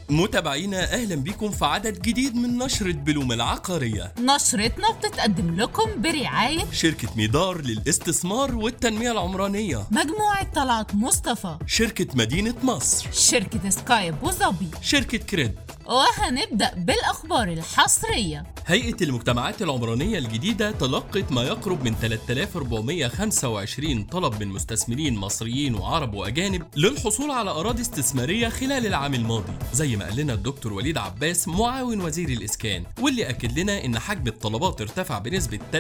متابعينا اهلا بكم في عدد جديد من نشرة بلوم العقارية نشرتنا بتتقدم لكم برعاية شركة ميدار للاستثمار والتنمية العمرانية مجموعة طلعت مصطفى شركة مدينة مصر شركة سكاي أبو ظبي شركة كريد وهنبدأ بالأخبار الحصرية هيئة المجتمعات العمرانية الجديدة تلقت ما يقرب من 3425 طلب من مستثمرين مصريين وعرب وأجانب للحصول على أراضي استثمارية خلال العام الماضي زي ما قال لنا الدكتور وليد عباس معاون وزير الإسكان واللي أكد لنا إن حجم الطلبات ارتفع بنسبة 33%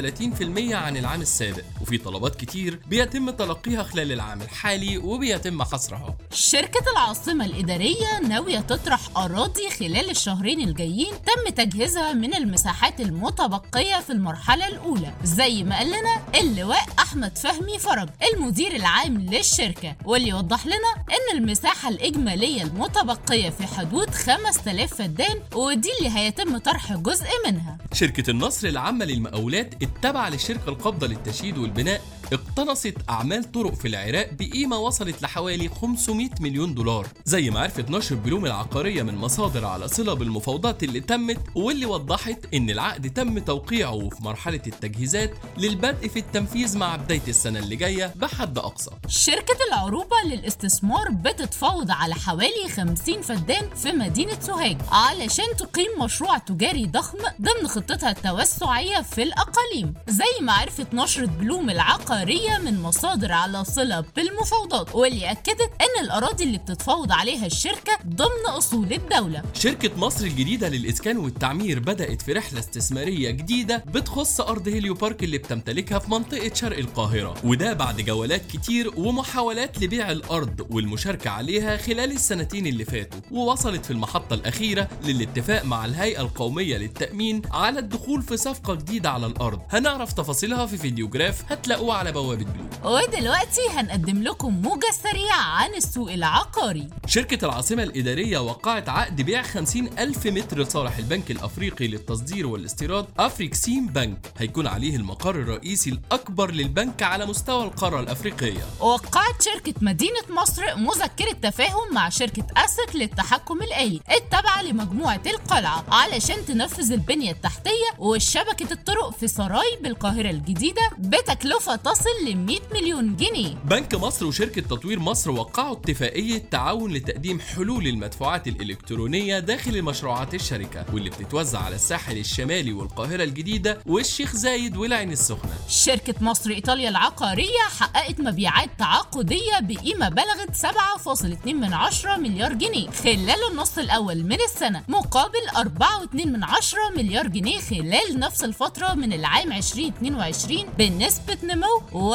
عن العام السابق وفي طلبات كتير بيتم تلقيها خلال العام الحالي وبيتم حصرها شركة العاصمة الإدارية ناوية تطرح أراضي خلال الشهرين الجايين تم تجهيزها من المساحات المتبقية في المرحلة الأولى زي ما قال لنا اللواء أحمد فهمي فرج المدير العام للشركة واللي يوضح لنا إن المساحة الإجمالية المتبقية في حدود 5000 فدان ودي اللي هيتم طرح جزء منها شركة النصر العامة للمقاولات التابعة للشركة القابضة للتشييد والبناء اقتنصت أعمال طرق في العراق بقيمة وصلت لحوالي 500 مليون دولار زي ما عرفت نشر بلوم العقارية من مصادر على صلة بالمفاوضات اللي تمت واللي وضحت إن العقد تم توقيعه في مرحلة التجهيزات للبدء في التنفيذ مع بداية السنة اللي جاية بحد أقصى شركة العروبة للاستثمار بتتفاوض على حوالي 50 فدان في مدينة سوهاج علشان تقيم مشروع تجاري ضخم ضمن خطتها التوسعية في الأقاليم زي ما عرفت نشرة بلوم العقارية من مصادر على صلة بالمفاوضات واللي أكدت إن الأراضي اللي بتتفاوض عليها الشركة ضمن أصول الدولة شركة مصر الجديدة للإسكان والتعمير بدأت في رحلة استثمارية جديدة بتخص أرض هيليو بارك اللي بتمتلكها في منطقة شرق القاهرة وده بعد جولات كتير ومحاولات لبيع الأرض والمشاركة عليها خلال السنتين اللي فاتوا ووصلت في المحطة الأخيرة للاتفاق مع الهيئة القومية للتأمين على الدخول في صفقة جديدة على الأرض هنعرف تفاصيلها في فيديوجراف هتلاقوه على بوابة بلو ودلوقتي هنقدم لكم موجة سريعة عن السوق العقاري شركة العاصمة الإدارية وقعت عقد بيع 50 ألف متر لصالح البنك الأفريقي للتصدير والاستيراد أفريكسيم بنك هيكون عليه المقر الرئيسي الأكبر للبنك على مستوى القارة الأفريقية وقعت شركة مدينة مصر مذكرة تفاهم مع شركة أسك للتحكم الآلي التابعة لمجموعة القلعة علشان تنفذ البنية التحتية وشبكة الطرق في سراي بالقاهرة الجديدة بتكلفة تصل ل 100 مليون جنيه بنك مصر وشركة تطوير مصر وقعوا اتفاقية تعاون لتقديم حلول المدفوعات الإلكترونية داخل مشروعات الشركة واللي بتتوزع على الساحل الشمالي والقاهرة الجديدة والشيخ زايد والعين السخنة شركة مصر إيطاليا العقارية حققت مبيعات تعاقدية بقيمة بلغت 7.2 من عشرة مليار جنيه خلال النص الأول من السنة مقابل 4.2 من عشرة مليار جنيه خلال نفس الفترة من العام 2022 بنسبة نمو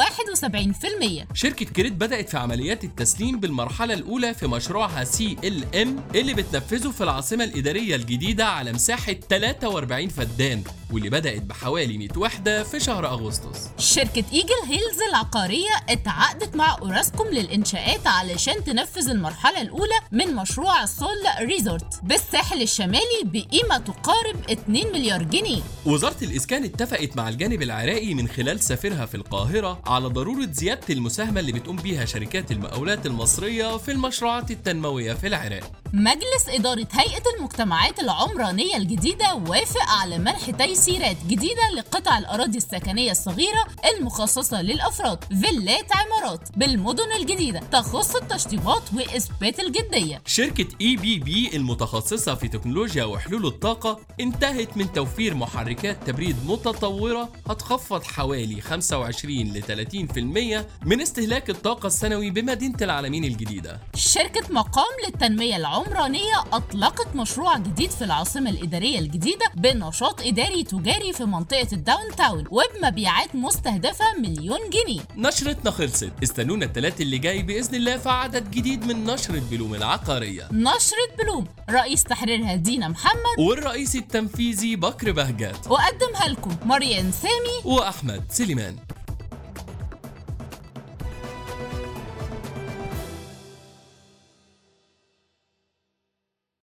71% شركة كريت بدأت في عمليات التسليم بالمرحلة الأولى في مشروعها سي ال ام اللي بتنفذه في العاصمة الإدارية الجديدة على مساحة 43 فدان واللي بدأت بحوالي 100 وحدة في شهر أغسطس شركة إيجل هيلز العقارية اتعاقدت مع أوراسكوم للإنشاءات علشان تنفذ المرحلة الأولى من مشروع سول ريزورت بالساحل الشمالي بقيمة تقارب 2 مليار جنيه وزارة الإسكان اتفقت مع الجانب العراقي من خلال سفيرها في القاهرة على ضرورة زيادة المساهمة اللي بتقوم بيها شركات المقاولات المصرية في المشروعات التنموية في العراق مجلس إدارة هيئة المجتمعات العمرانية الجديدة وافق على منح تيسيرات جديدة لقطع الأراضي السكنية الصغيرة المخصصة للأفراد فيلات عمارات بالمدن الجديدة تخص التشطيبات وإثبات الجدية شركة اي بي بي المتخصصة في تكنولوجيا وحلول الطاقة انتهت من توفير محركات تبريد متطورة هتخفض حوالي 25 ل 30% من استهلاك الطاقة السنوي بمدينة العالمين الجديدة شركة مقام للتنمية العمرانية أطلقت مشروع جديد في العاصمة الإدارية الجديدة بنشاط إداري تجاري في منطقة الداون تاون وبمبيعات مستهدفة مليون جنيه نشرتنا خلصت استنونا التلات اللي جاي بإذن الله في عدد جديد من نشرة بلوم العقارية نشرة بلوم رئيس تحريرها دينا محمد والرئيس التنفيذي بكر بهجت وقدمها لكم مريم سامي وأحمد سليمان